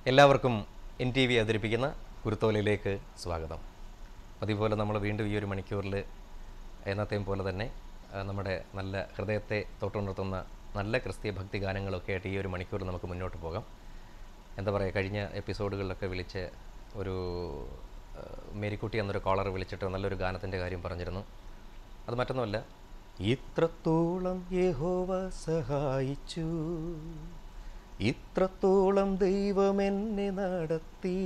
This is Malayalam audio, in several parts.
എല്ലാവർക്കും എൻ ടി വി അവതരിപ്പിക്കുന്ന കുരുത്തോലയിലേക്ക് സ്വാഗതം അതുപോലെ നമ്മൾ വീണ്ടും ഈ ഒരു മണിക്കൂറിൽ എന്നത്തെയും പോലെ തന്നെ ആ, നമ്മുടെ നല്ല ഹൃദയത്തെ തൊട്ടുണർത്തുന്ന നല്ല ക്രിസ്തീയ ഭക്തി ഗാനങ്ങളൊക്കെ ആയിട്ട് ഈ ഒരു മണിക്കൂർ നമുക്ക് മുന്നോട്ട് പോകാം എന്താ പറയുക കഴിഞ്ഞ എപ്പിസോഡുകളിലൊക്കെ വിളിച്ച് ഒരു ആ, മേരിക്കുട്ടി എന്നൊരു കോളർ വിളിച്ചിട്ട് നല്ലൊരു ഗാനത്തിൻ്റെ കാര്യം പറഞ്ഞിരുന്നു അത് മറ്റൊന്നുമല്ല ഇത്രത്തോളം യഹോവ സഹായിച്ചു ഇത്രത്തോളം ദൈവം എന്നെ നടത്തി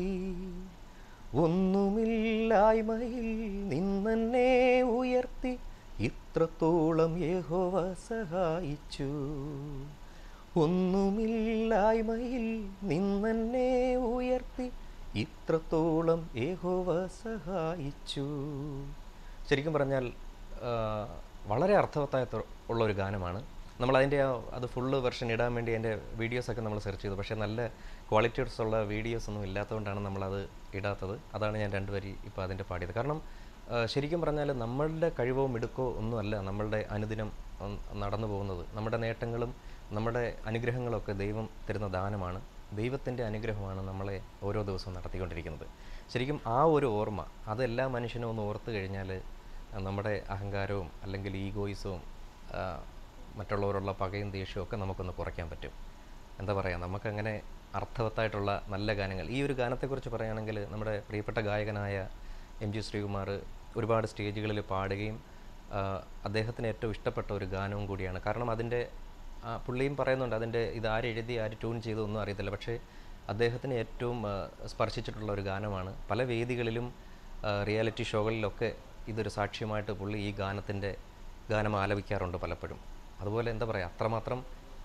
ഒന്നുമില്ലായ്മയിൽ നിന്നെന്നെ ഉയർത്തി ഇത്രത്തോളം യഹോവ സഹായിച്ചു ഒന്നുമില്ലായ്മയിൽ നിന്നെന്നെ ഉയർത്തി ഇത്രത്തോളം യഹോവ സഹായിച്ചു ശരിക്കും പറഞ്ഞാൽ ആ, വളരെ അർത്ഥവത്തായ ത- ഉള്ള ഒരു ഗാനമാണ് നമ്മൾ അതിൻ്റെ ആ അത് ഫുള്ള് വെർഷൻ ഇടാൻ വേണ്ടി അതിൻ്റെ വീഡിയോസൊക്കെ നമ്മൾ സെർച്ച് ചെയ്തു പക്ഷേ നല്ല ക്വാളിറ്റീസ് ഉള്ള വീഡിയോസ് ഒന്നും ഇല്ലാത്തതുകൊണ്ടാണ് നമ്മളത് ഇടാത്തത് അതാണ് ഞാൻ രണ്ട് വരി ഇപ്പോൾ അതിൻ്റെ പാടിയത് കാരണം ആ, ശരിക്കും പറഞ്ഞാൽ നമ്മളുടെ കഴിവോ മിടുക്കോ ഒന്നുമല്ല നമ്മളുടെ അനുദിനം ഉം, നടന്നു പോകുന്നത് നമ്മുടെ നേട്ടങ്ങളും നമ്മുടെ അനുഗ്രഹങ്ങളൊക്കെ ദൈവം തരുന്ന ദാനമാണ് ദൈവത്തിൻ്റെ അനുഗ്രഹമാണ് നമ്മളെ ഓരോ ദിവസവും നടത്തിക്കൊണ്ടിരിക്കുന്നത് ശരിക്കും ആ ഒരു ഓർമ്മ അതെല്ലാ മനുഷ്യനും ഒന്ന് ഓർത്തു കഴിഞ്ഞാൽ നമ്മുടെ അഹങ്കാരവും അല്ലെങ്കിൽ ഈഗോയിസവും ആ, മറ്റുള്ളവരുള്ള പകയും ദേഷ്യവും ഒക്കെ നമുക്കൊന്ന് കുറയ്ക്കാൻ പറ്റും എന്താ പറയുക നമുക്കങ്ങനെ അർത്ഥവത്തായിട്ടുള്ള നല്ല ഗാനങ്ങൾ ഈ ഒരു ഗാനത്തെക്കുറിച്ച് പറയുകയാണെങ്കിൽ നമ്മുടെ പ്രിയപ്പെട്ട ഗായകനായ എം ജി ശ്രീകുമാർ ഒരുപാട് സ്റ്റേജുകളിൽ പാടുകയും ആ, അദ്ദേഹത്തിന് ഏറ്റവും ഇഷ്ടപ്പെട്ട ഒരു ഗാനവും കൂടിയാണ് കാരണം അതിൻ്റെ ആ, പുള്ളിയും പറയുന്നുണ്ട് അതിൻ്റെ ഇത് ആരെഴുതി ആര് ട്യൂൺ ചെയ്തു ഒന്നും അറിയത്തില്ല പക്ഷേ അദ്ദേഹത്തിന് ഏറ്റവും ആ, സ്പർശിച്ചിട്ടുള്ള ഒരു ഗാനമാണ് പല വേദികളിലും ആ, റിയാലിറ്റി ഷോകളിലൊക്കെ ഇതൊരു സാക്ഷ്യമായിട്ട് പുള്ളി ഈ ഗാനത്തിൻ്റെ ഗാനം ആലപിക്കാറുണ്ട് പലപ്പോഴും അതുപോലെ എന്താ പറയുക അത്രമാത്രം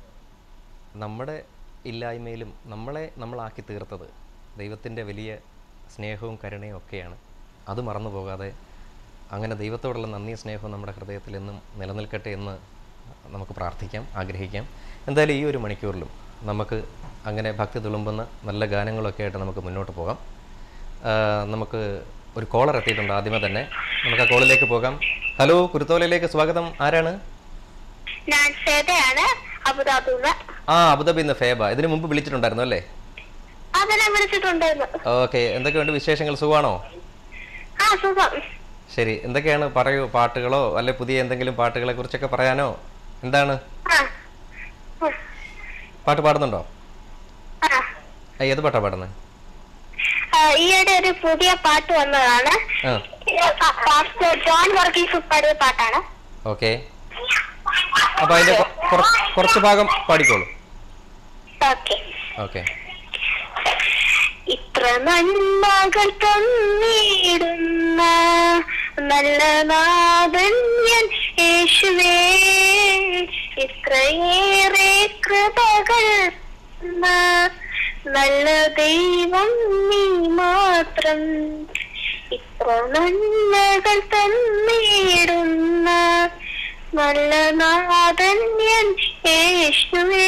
നമ്മുടെ ഇല്ലായ്മയിലും നമ്മളെ നമ്മളാക്കി തീർത്തത് ദൈവത്തിൻ്റെ വലിയ സ്നേഹവും കരുണയും ഒക്കെയാണ് അത് മറന്നു പോകാതെ അങ്ങനെ ദൈവത്തോടുള്ള നന്ദി സ്നേഹവും നമ്മുടെ ഹൃദയത്തിൽ എന്നും നിലനിൽക്കട്ടെ എന്ന് നമുക്ക് പ്രാർത്ഥിക്കാം ആഗ്രഹിക്കാം എന്തായാലും ഈ ഒരു മണിക്കൂറിലും നമുക്ക് അങ്ങനെ ഭക്തി തുളുമ്പുന്ന നല്ല ഗാനങ്ങളൊക്കെ ആയിട്ട് നമുക്ക് മുന്നോട്ട് പോകാം ആ, നമുക്ക് ഒരു കോളർ എത്തിയിട്ടുണ്ട് ആദ്യമേ തന്നെ നമുക്ക് ആ കോളിലേക്ക് പോകാം ഹലോ കുരുത്തോലയിലേക്ക് സ്വാഗതം ആരാണ് ഞാൻ ശ്വേതയാണ് അബുദാബിന്ന് ആ അബുദാബിന്ന് ഫേബ ഇതിനു മുമ്പ് വിളിച്ചിട്ടുണ്ടായിരുന്നു അല്ലേ അതിനെ വിളിച്ചിട്ടുണ്ടായിരുന്നു ഓക്കെ എന്തൊക്കെയുണ്ട് വിശേഷങ്ങൾ സുഖമാണോ ആ സുഖം ശരി എന്തൊക്കെയാണ് പറയൂ പാട്ടുകളോ അല്ലെ പുതിയ എന്തെങ്കിലും പാട്ടുകളെ കുറിച്ചൊക്കെ പറയാനോ എന്താണ് ആ ഉം. പാട്ട് പാടുന്നുണ്ടോ ആ ആ, ഏത് പാട്ടാ പാടുന്നത് ആ, ഈയിടെ ഒരു പുതിയ പാട്ട് വന്നതാണ് ആ ഇത് പ- പാസ്റ്റർ ജോൺ വർഗീസ് പാടിയ പാട്ടാണ് ഓക്കെ അപ്പൊ അതിന്റെ കൊ- കുറച്ച് കുറച്ച് ഭാഗം പാടിക്കോളൂ ഓക്കെ ഓക്കെ ഇത്ര നന്മകൾ തന്നിടുന്ന നല്ല നാഥന്യൻ യേശുവേ ഇത്രയേറെ കൃപകൾ തന്ന നല്ല ദൈവം നീ മാത്രം ഇത്ര നന്മകൾ തന്നിടുന്ന നല്ല നാഥന്യൻ യേശുവേ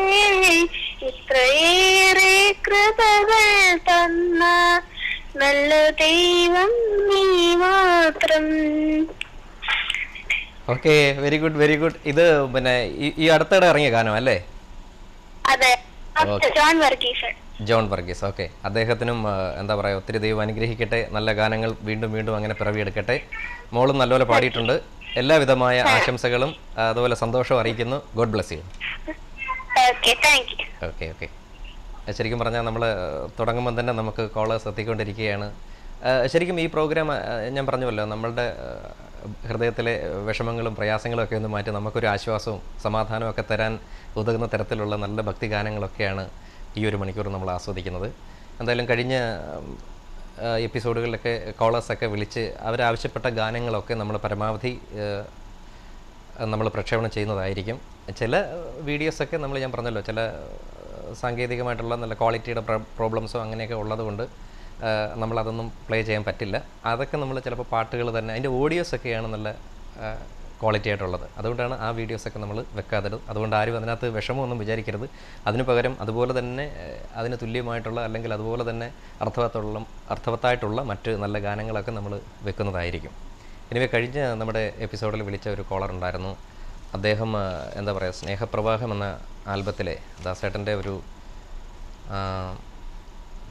ഇത്രയേറെ കൃപകൾ തന്ന നല്ല ദൈവം നീ മാത്രം okay very good very good ഇത് പിന്നെ ഈ- ഈ അടുത്തിടെ ഇറങ്ങിയ ഗാനം അല്ലേ അതെ Okay. ജോൺ വർഗീസ് ജോൺ വർഗീസ് ഓക്കെ അദ്ദേഹത്തിനും ആ, എന്താ പറയുക ഒത്തിരി ദൈവം അനുഗ്രഹിക്കട്ടെ നല്ല ഗാനങ്ങൾ വീണ്ടും വീണ്ടും അങ്ങനെ പിറവിയെടുക്കട്ടെ മോളും നല്ലപോലെ പാടിയിട്ടുണ്ട് എല്ലാവിധമായ ആശംസകളും ആ, അതുപോലെ സന്തോഷവും അറിയിക്കുന്നു God bless you okay thank you okay okay ശരിക്കും പറഞ്ഞാൽ നമ്മൾ തുടങ്ങുമ്പോൾ തന്നെ നമുക്ക് കോളേഴ്സ് എത്തിക്കൊണ്ടിരിക്കുകയാണ് ആ, ശരിക്കും ഈ പ്രോഗ്രാം ആ, ഞാൻ പറഞ്ഞുവല്ലോ നമ്മളുടെ ആ, ഹൃദയത്തിലെ വിഷമങ്ങളും പ്രയാസങ്ങളും ഒക്കെ ഒന്ന് മാറ്റി നമുക്കൊരു ആശ്വാസവും സമാധാനവും ഒക്കെ തരാൻ ഉതകുന്ന തരത്തിലുള്ള നല്ല ഭക്തി ഗാനങ്ങളൊക്കെയാണ് ഈ ഒരു മണിക്കൂർ നമ്മൾ ആസ്വദിക്കുന്നത് എന്തായാലും കഴിഞ്ഞ ആ, എപ്പിസോഡുകളിലൊക്കെ കോളേഴ്സൊക്കെ വിളിച്ച് അവരാവശ്യപ്പെട്ട ഗാനങ്ങളൊക്കെ നമ്മൾ പരമാവധി ആ, നമ്മൾ പ്രക്ഷേപണം ചെയ്യുന്നതായിരിക്കും ചില വീഡിയോസൊക്കെ നമ്മൾ ഞാൻ പറഞ്ഞല്ലോ ചില ആ, സാങ്കേതികമായിട്ടുള്ള നല്ല ക്വാളിറ്റിയുടെ പ്രോബ്ലംസോ അങ്ങനെയൊക്കെ ഉള്ളതുകൊണ്ട് ആ, നമ്മളതൊന്നും പ്ലേ ചെയ്യാൻ പറ്റില്ല അതൊക്കെ നമ്മൾ ചിലപ്പോൾ പാട്ടുകൾ തന്നെ അതിൻ്റെ ഓഡിയോസൊക്കെയാണ് നല്ല ക്വാളിറ്റി ആയിട്ടുള്ളത് അതുകൊണ്ടാണ് ആ വീഡിയോസൊക്കെ നമ്മൾ വെക്കാത്തത് അതുകൊണ്ട് ആരും അതിനകത്ത് വിഷമമൊന്നും വിചാരിക്കരുത് അതിന് പകരം അതുപോലെ തന്നെ ആ, അതിന് തുല്യമായിട്ടുള്ള അല്ലെങ്കിൽ അതുപോലെ തന്നെ അർത്ഥവത്തുള്ള അർത്ഥവത്തായിട്ടുള്ള മറ്റ് നല്ല ഗാനങ്ങളൊക്കെ നമ്മൾ വെക്കുന്നതായിരിക്കും ഇനിവേ കഴിഞ്ഞ നമ്മുടെ എപ്പിസോഡിൽ വിളിച്ച ഒരു കോളർ ഉണ്ടായിരുന്നു അദ്ദേഹം ആ, എന്താ പറയുക സ്നേഹപ്രവാഹം എന്ന ആൽബത്തിലെ ദാസേട്ടൻ്റെ ഒരു ആ,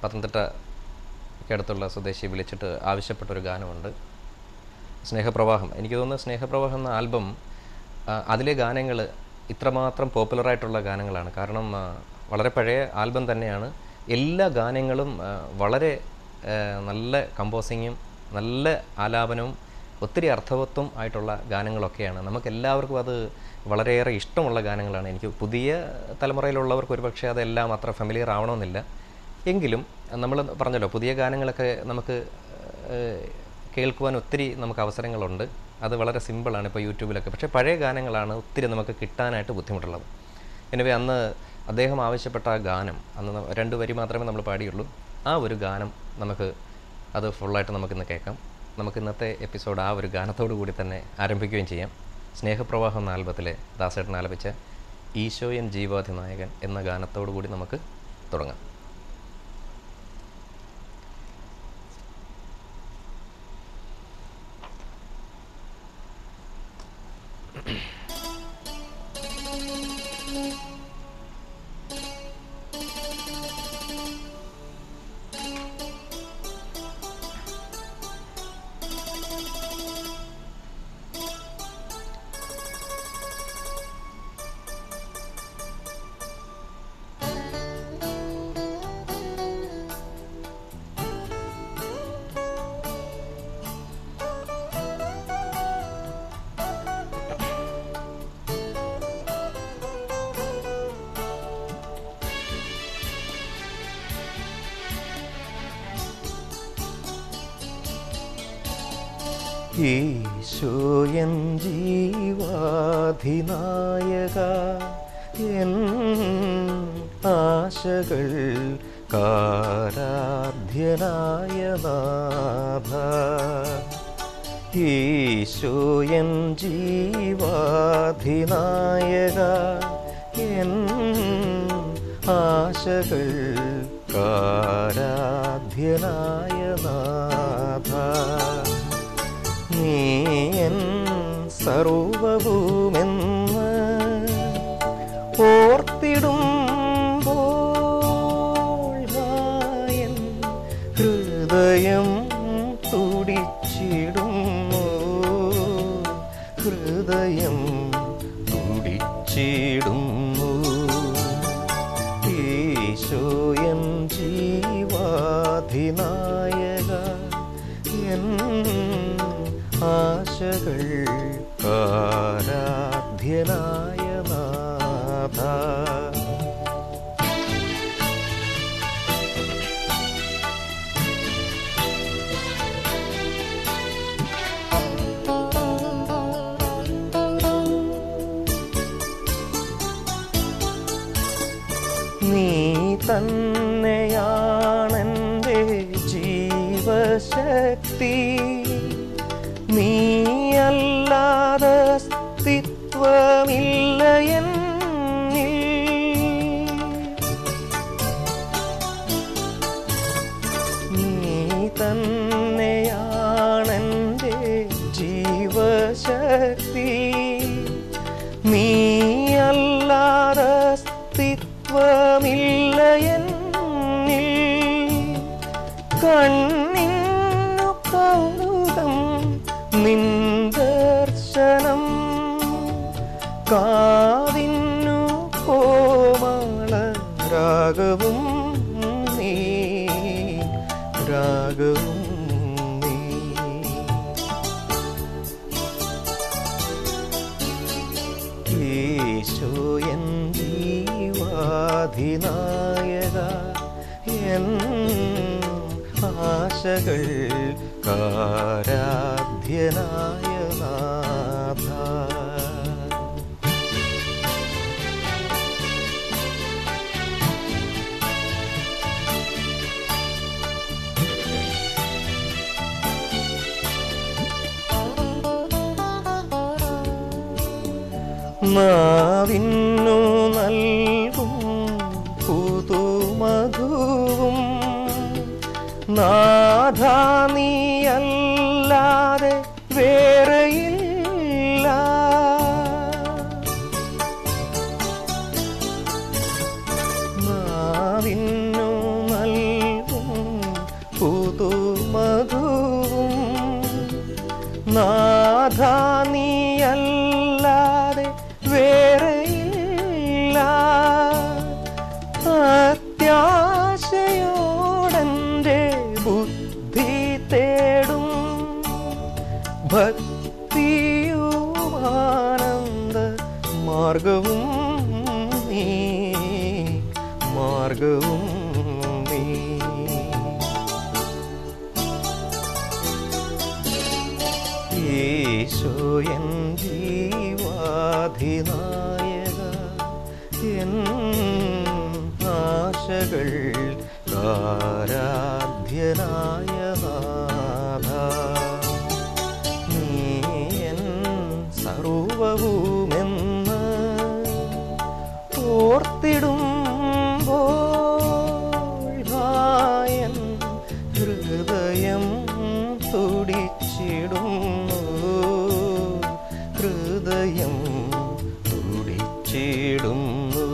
പത്തനംതിട്ടയ്ക്ക് അടുത്തുള്ള സ്വദേശി വിളിച്ചിട്ട് ആവശ്യപ്പെട്ടൊരു ഗാനമുണ്ട് സ്നേഹപ്രവാഹം എനിക്ക് തോന്നുന്നു സ്നേഹപ്രവാഹം എന്ന ആൽബം ആ, അതിലെ ഗാനങ്ങൾ ഇത്രമാത്രം പോപ്പുലറായിട്ടുള്ള ഗാനങ്ങളാണ് കാരണം ആ, വളരെ പഴയ ആൽബം തന്നെയാണ് എല്ലാ ഗാനങ്ങളും ആ, വളരെ ആ, നല്ല കമ്പോസിങ്ങും നല്ല ആലാപനവും ഒത്തിരി അർത്ഥവത്വം ആയിട്ടുള്ള ഗാനങ്ങളൊക്കെയാണ് നമുക്ക് എല്ലാവർക്കും അത് വളരെയേറെ ഇഷ്ടമുള്ള ഗാനങ്ങളാണ് എനിക്ക് പുതിയ തലമുറയിലുള്ളവർക്ക് ഒരുപക്ഷെ അതെല്ലാം അത്ര ഫെമിലിയർ ആവണമെന്നില്ല എങ്കിലും നമ്മൾ പറഞ്ഞല്ലോ പുതിയ ഗാനങ്ങളൊക്കെ നമുക്ക് ഏഹ്, കേൾക്കുവാൻ ഒത്തിരി നമുക്ക് അവസരങ്ങളുണ്ട് അത് വളരെ സിമ്പിളാണ് ഇപ്പോൾ യൂട്യൂബിലൊക്കെ പക്ഷേ പഴയ ഗാനങ്ങളാണ് ഒത്തിരി നമുക്ക് കിട്ടാനായിട്ട് ബുദ്ധിമുട്ടുള്ളത് എനിവേ അന്ന് അദ്ദേഹം ആവശ്യപ്പെട്ട ആ ഗാനം അന്ന് ന- രണ്ട് വരി മാത്രമേ നമ്മൾ പാടിയുള്ളൂ ആ ഒരു ഗാനം നമുക്ക് അത് ഫുള്ളായിട്ട് നമുക്കിന്ന് കേൾക്കാം നമുക്ക് ഇന്നത്തെ എപ്പിസോഡ് ആ ഒരു ഗാനത്തോടു കൂടി തന്നെ ആരംഭിക്കുകയും ചെയ്യാം സ്നേഹപ്രവാഹം എന്ന ആൽബത്തിലെ ദാസേട്ടൻ ആലപിച്ച ഈശോയൻ ജീവാധിനായകൻ എന്ന ഗാനത്തോടു കൂടി നമുക്ക് തുടങ്ങാം ഈശോയൻ ജീവാധിനായക എൻ ആശകൾ കാരാധ്യനായ നാഥ ഈശോയൻ ജീവാധിനായക എൻ ആശകൾ കാരാധ്യനായ നാഥ നീയൻ സർവവുമെന്ന് ഓർത്തിടുമ്പോൾ നായൻ ഹൃദയം തുടിച്ചിടുന്നു ഹൃദയം തുടിച്ചിടുന്നു ഈശോയൻ ജീവാധിനായക എൻ ആശകൾ ആരാധ്യനായ നാഥ നീ തന്നെയാണെൻ്റെ ജീവശക്തി നീയല്ലാതെ അസ്തിത്വമില്ല എന്നിൽ നീ തന്നെയാണെൻ്റെ ജീവശക്തി നീയല്ലാതെ അസ്തിത്വമില്ല എന്നിൽ കണ്ണിന്നു കൗതുകം നിന്ദർശനം കാതിന്നു കോമള രാഗവും നീ രാഗവും നീ ഈശോയൻ ജീവാധിനായക എൻ ആശകൾ കാരാധ്യനായ നാഥ നാവിന്നു നൽകും പുതുമധുവും നാഥ നീയല്ലാതെ വേറെയില്ല നാവിന്നു നൽകും മാർഗവും നീ മാർഗവും നീ ഈശോയൻ ജീവാധിനായക എൻ ആശകൾ ആരാധ്യനായ നാഥ നീ എൻ സർവവുമെന്ന് ഓർത്തിടുമ്പോൾ ഹായൻ ഹൃദയം തുടിച്ചിടുന്നു ഹൃദയം തുടിച്ചിടുന്നു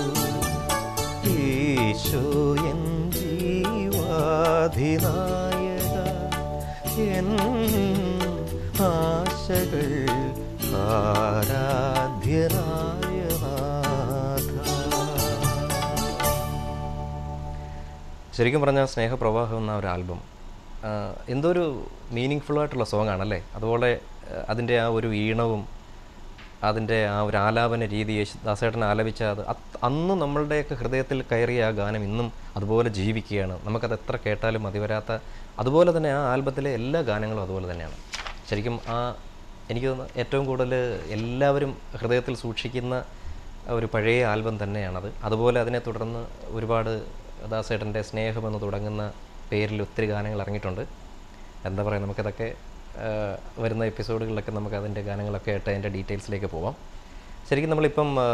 ഈശോയൻ ജീവാധിനായക എൻ ആശകൾ ആരാധ്യനായ നാഥ ശരിക്കും പറഞ്ഞാൽ സ്നേഹപ്രവാഹം എന്ന ഒരു ആൽബം ആ, എന്തോ ഒരു മീനിങ് ഫുൾ ആയിട്ടുള്ള സോങ് ആണല്ലേ അതുപോലെ ആ, അതിൻ്റെ ആ ഒരു ഈണവും അതിൻ്റെ ആ ഒരു ആലാപന രീതി യേശുദാസേട്ടൻ ആലപിച്ച അത് അത് അന്ന് നമ്മളുടെയൊക്കെ ഹൃദയത്തിൽ കയറിയ ആ ഗാനം ഇന്നും അതുപോലെ ജീവിക്കുകയാണ് നമുക്കത് എത്ര കേട്ടാലും മതിവരാത്ത അതുപോലെ തന്നെ ആ ആൽബത്തിലെ എല്ലാ ഗാനങ്ങളും അതുപോലെ തന്നെയാണ് ശരിക്കും ആ എനിക്ക് തോന്നുന്നു ഏറ്റവും കൂടുതൽ എല്ലാവരും ഹൃദയത്തിൽ സൂക്ഷിക്കുന്ന ഒരു പഴയ ആൽബം തന്നെയാണത് അതുപോലെ അതിനെ തുടർന്ന് ഒരുപാട് ദാസേട്ടൻ്റെ സ്നേഹമെന്ന് തുടങ്ങുന്ന പേരിൽ ഒത്തിരി ഗാനങ്ങൾ ഇറങ്ങിയിട്ടുണ്ട് എന്താ പറയുക നമുക്കതൊക്കെ ആ, വരുന്ന എപ്പിസോഡുകളിലൊക്കെ നമുക്ക് അതിൻ്റെ ഗാനങ്ങളൊക്കെ ആയിട്ട് അതിൻ്റെ ഡീറ്റെയിൽസിലേക്ക് പോവാം ശരിക്കും നമ്മളിപ്പം ആ,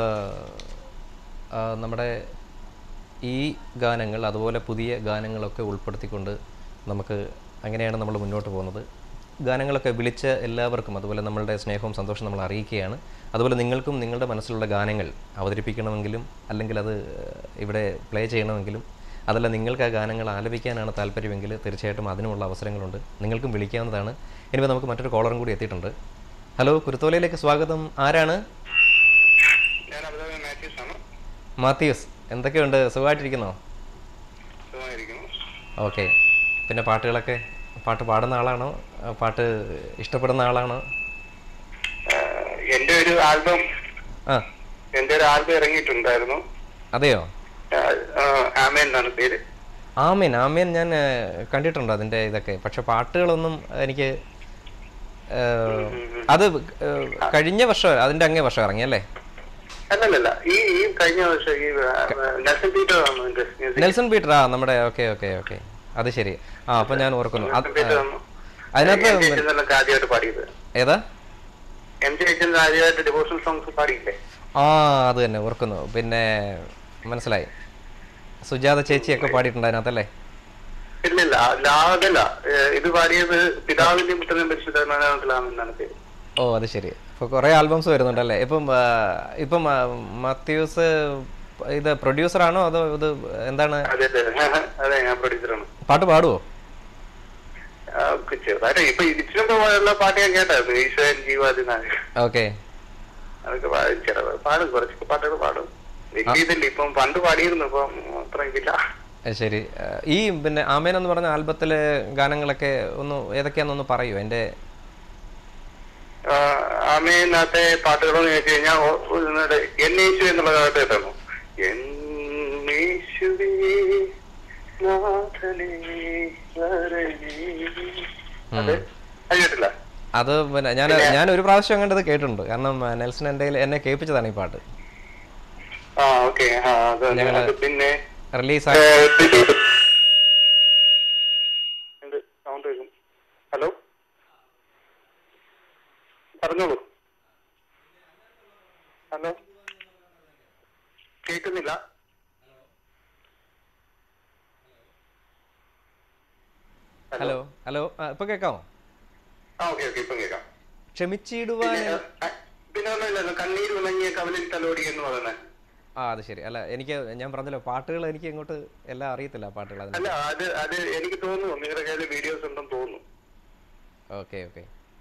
ആ, നമ്മുടെ ഈ ഗാനങ്ങൾ അതുപോലെ പുതിയ ഗാനങ്ങളൊക്കെ ഉൾപ്പെടുത്തിക്കൊണ്ട് നമുക്ക് അങ്ങനെയാണ് നമ്മൾ മുന്നോട്ട് പോകുന്നത് ഗാനങ്ങളൊക്കെ വിളിച്ച എല്ലാവർക്കും അതുപോലെ നമ്മളുടെ സ്നേഹവും സന്തോഷവും നമ്മൾ അറിയിക്കുകയാണ് അതുപോലെ നിങ്ങൾക്കും നിങ്ങളുടെ മനസ്സിലുള്ള ഗാനങ്ങൾ അവതരിപ്പിക്കണമെങ്കിലും അല്ലെങ്കിൽ അത് ഇവിടെ പ്ലേ ചെയ്യണമെങ്കിലും അതല്ല നിങ്ങൾക്ക് ആ ഗാനങ്ങൾ ആലപിക്കാനാണ് താല്പര്യമെങ്കിൽ തീർച്ചയായിട്ടും അതിനുമുള്ള അവസരങ്ങളുണ്ട് നിങ്ങൾക്കും വിളിക്കാവുന്നതാണ് ഇനിയിപ്പോൾ നമുക്ക് മറ്റൊരു കോളറും കൂടി എത്തിയിട്ടുണ്ട് ഹലോ കുരുത്തോലയിലേക്ക് സ്വാഗതം ആരാണ് ഞാൻ അബുദാബി മാത്യൂസ് ആണ് മാത്യൂസ് എന്തൊക്കെയുണ്ട് സുഖമായിട്ടിരിക്കുന്നോ സുഖമായിരിക്കുന്നു ഓക്കെ പിന്നെ പാട്ടുകളൊക്കെ പാട്ട് പാടുന്ന ആളാണോ ആ, പാട്ട് ഇഷ്ടപ്പെടുന്ന ആളാണോ ആഹ് എന്റെ ഒരു ആൽബം ആ എന്റെ ഒരു ആൽബം ഇറങ്ങിയിട്ടുണ്ടായിരുന്നു അതെയോ ആഹ് ആഹ് ആമേൻ എന്നാണ് പേര് ആമീൻ ആമീൻ ഞാൻ ആ, കണ്ടിട്ടുണ്ട് അതിൻ്റെ ഇതൊക്കെ പക്ഷെ പാട്ടുകളൊന്നും എനിക്ക് ആ, അത് ആ, കഴിഞ്ഞ വർഷം അതിൻ്റെ അങ്ങേ വർഷം ഇറങ്ങി അല്ലേ അല്ലല്ല ഈ ഈ കഴിഞ്ഞ വർഷം ഈ ആഹ് നെൽസൺ പീറ്റർ ആണ് എന്റെ മ്യൂസിക് നെൽസൺ പീറ്റർ ആ നമ്മുടെ ഓക്കെ ഓക്കെ ഓക്കെ അത് ശരി ആ അപ്പം ഞാൻ ഓർക്കുന്നു അത്, നെൽസൺ പീറ്റർ ആണ് ആ, അതിനകത്ത് എം ജെ അച്ഛനൊക്കെ ആദ്യമായിട്ട് പാടിയത് ഏതാ എം ജെ അച്ഛൻ ആദ്യമായിട്ട് ഡിവോഷണൽ സോങ്സ് പാടിയില്ലേ ആ അത് തന്നെ ഓർക്കുന്നു പിന്നെ മനസ്സിലായി സുജാത ചേച്ചിയൊക്കെ പാടിയിട്ടുണ്ട് അതിനകത്തല്ലേ ഇല്ല ഇല്ല ലാ- അതല്ല ഏഹ് ഇത് പാടിയത് പിതാവിന്റെയും പുത്രനും പരിശുദ്ധനാമത്തിലാണെന്നാണ് പേര് ഓ അത് ശരി ഇപ്പോൾ കുറേ ആൽബംസ് വരുന്നുണ്ടല്ലേ ഇപ്പം ആ, ഇപ്പം ആ, മാത്യൂസ് ഇത് പ്രൊഡ്യൂസറാണോ അതോ ഇത് എന്താണ് അതെ അതെ അതെ ഞാൻ പ്രൊഡ്യൂസറാണ് പാട്ട് പാടുവോ ആ, ചെറുതായിട്ട് ഇപ്പൊ ഇച്ചിരി ഉള്ള പാട്ട് ഞാൻ കേട്ടായിരുന്നു ഈശ്വരൻ ജീവാദിനാഥ് ഓക്കെ അതൊക്കെ പാ- ചെറു പാടും കുറച്ചൊക്കെ പാട്ടുകൾ പാടും വലിയ ഇതില്ല ഇപ്പം പണ്ട് പാടിയിരുന്നു ഇപ്പം അത്ര ഇതില്ല ശരി ആ, ഈ പിന്നെ ആമേൻ എന്ന് പറഞ്ഞ ആൽബത്തിലെ ഗാനങ്ങളൊക്കെ ഒന്ന് ഏതൊക്കെയാണെന്നൊന്ന് പറയൂ എൻ്റെ ആ, ആമേനകത്തെ പാട്ടുകളെന്ന് ചോദിച്ചു കഴിഞ്ഞാൽ എന്നേശു എന്നുള്ള കാലത്ത് കേട്ടായിരുന്നു എന്നേശുവേ നാഥനേ വരണേ. അത് അത് കേട്ടില്ല അത് പിന്നെ ഞാൻ ഞാൻ ഒരു പ്രാവശ്യം കണ്ടത് കേട്ടിട്ടുണ്ട് കാരണം ആ, നെൽസൺ എൻ്റെ കയ്യിൽ- എന്നെ കേൾപ്പിച്ചതാണ് ഈ പാട്ട് ആ ഓക്കെ ആ അത് ഞങ്ങള് അത് പിന്നെ റിലീസായി സൗണ്ട് കേൾക്കും ഹലോ പറഞ്ഞോളൂ ഹലോ കേൾക്കുന്നില്ല ഹലോ ഹലോ ആ, ഇപ്പൊ കേൾക്കാമോ ആ ഓക്കെ ഓക്കെ ഇപ്പം കേൾക്കാം ക്ഷമിച്ചിടുവാൻ പിന്നെ ആ, പിന്നെ ഒന്നുമില്ലല്ലോ കണ്ണീര് ഉണങ്ങിയ കവലിൽ തലോടി എന്ന് പറയുന്നത് ആ അത് ശരി അല്ല എനിക്ക് ഞാൻ പറഞ്ഞല്ലോ പാട്ടുകൾ എനിക്ക് ഇങ്ങോട്ട് എല്ലാം അറിയത്തില്ല ആ പാട്ടുകൾ അതിന് അല്ല അത് അത് എനിക്ക് തോന്നുന്നു നിങ്ങളുടെ കയ്യിൽ വീഡിയോസ് ഉണ്ടെന്ന് തോന്നുന്നു ഓക്കെ ഓക്കെ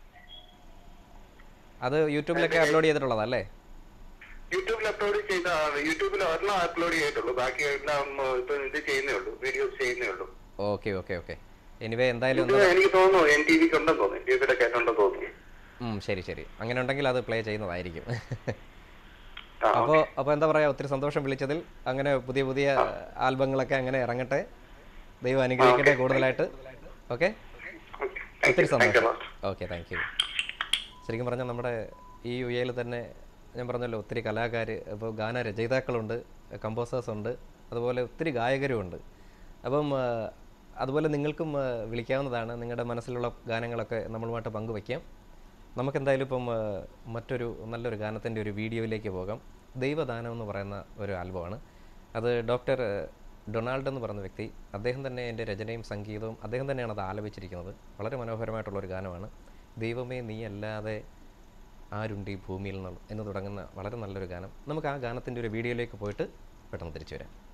അത് യൂട്യൂബിലൊക്കെ അപ്ലോഡ് ചെയ്തിട്ടുള്ളതല്ലേ യൂട്യൂബിൽ അപ്ലോഡ് ചെയ്ത യൂട്യൂബിൽ ഒരെണ്ണം അപ്ലോഡ് ചെയ്തിട്ടുള്ളൂ ബാക്കി എല്ലാം ഉം, ഇപ്പൊ ഇത് ചെയ്യുന്നേ ഉള്ളൂ വീഡിയോസ് ചെയ്യുന്നേ ഉള്ളൂ ഓക്കെ ഓക്കെ ഓക്കെ എനിവേ എന്തായാലും ഇത് ഒന്ന് എനിക്ക് തോന്നുന്നു എൻ ടി വിക്ക് ഉണ്ടെന്ന് തോന്നുന്നു എൻ ടി വിയുടെ കേട്ടുണ്ടെന്ന് തോന്നുന്നു ഉം, ശരി ശരി അങ്ങനെ ഉണ്ടെങ്കിൽ അത് പ്ലേ ചെയ്യുന്നതായിരിക്കും ആ, അപ്പോൾ അപ്പോൾ എന്താ പറയുക ഒത്തിരി സന്തോഷം വിളിച്ചതിൽ അങ്ങനെ പുതിയ പുതിയ ആൽബങ്ങളൊക്കെ അങ്ങനെ ഇറങ്ങട്ടെ ദൈവം അനുഗ്രഹിക്കട്ടെ കൂടുതലായിട്ട് ഓക്കെ ഓക്കെ ഒത്തിരി താങ്ക് യു സന്തോഷം ഓക്കെ താങ്ക് യു ശരിക്കും പറഞ്ഞാൽ നമ്മുടെ ഈ യു എയിൽ തന്നെ ഞാൻ പറഞ്ഞല്ലോ ഒത്തിരി കലാകാർ ഇപ്പോൾ ഗാന രചയിതാക്കളുണ്ട് കമ്പോസേഴ്സ് ഉണ്ട് അതുപോലെ ഒത്തിരി ഗായകരും ഉണ്ട് അപ്പം ആ, അതുപോലെ നിങ്ങൾക്കും ആ, വിളിക്കാവുന്നതാണ് നിങ്ങളുടെ മനസ്സിലുള്ള ഗാനങ്ങളൊക്കെ നമ്മളുമായിട്ട് പങ്കുവയ്ക്കാം നമുക്കെന്തായാലും ഇപ്പം ആ, മറ്റൊരു നല്ലൊരു ഗാനത്തിൻ്റെ ഒരു വീഡിയോയിലേക്ക് പോകാം ദൈവദാനം എന്ന് പറയുന്ന ഒരു ആൽബമാണ് അത് ഡോക്ടർ ഡൊണാൾഡ് എന്ന് പറയുന്ന വ്യക്തി അദ്ദേഹം തന്നെ എൻ്റെ രചനയും സംഗീതവും അദ്ദേഹം തന്നെയാണ് അത് ആലപിച്ചിരിക്കുന്നത് വളരെ മനോഹരമായിട്ടുള്ളൊരു ഗാനമാണ് ദൈവമേ നീ അല്ലാതെ ആരുണ്ട് ഈ ഭൂമിയിൽ നിന്ന് എന്ന് തുടങ്ങുന്ന വളരെ നല്ലൊരു ഗാനം നമുക്ക് ആ ഗാനത്തിൻ്റെ ഒരു വീഡിയോയിലേക്ക് പോയിട്ട് പെട്ടെന്ന് തിരിച്ചു വരാം